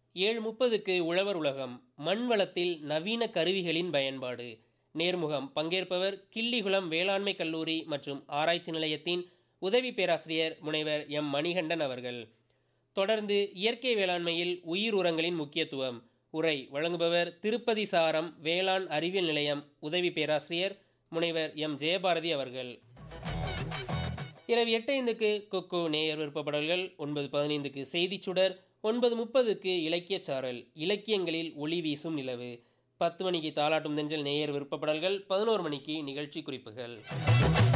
ஏழு முப்பதுக்கு உழவர் உலகம் மண் வளத்தில் நவீன கருவிகளின் பயன்பாடு நேர்முகம் பங்கேற்பவர் கிள்ளிகுளம் வேளாண்மை கல்லூரி மற்றும் ஆராய்ச்சி நிலையத்தின் உதவி பேராசிரியர் முனைவர் எம் மணிகண்டன் அவர்கள் தொடர்ந்து இயற்கை வேளாண்மையில் உயிர் உரங்களின் முக்கியத்துவம் உரை வழங்குபவர் திருப்பதி சாரம் வேளாண் அறிவியல் நிலையம் உதவி பேராசிரியர் முனைவர் எம் ஜெயபாரதி அவர்கள் இரவு எட்டு ஐந்துக்கு கொக்கோ நேயர் விருப்பப்படல்கள் ஒன்பது பதினைந்துக்கு செய்திச் சுடர் ஒன்பது முப்பதுக்கு இலக்கியச் சாரல் இலக்கியங்களில் ஒளி வீசும் நிலவு பத்து மணிக்கு தாலாட்டும் தெஞ்சல் நேயர் விருப்பப்படல்கள் பதினோரு மணிக்கு நிகழ்ச்சி குறிப்புகள்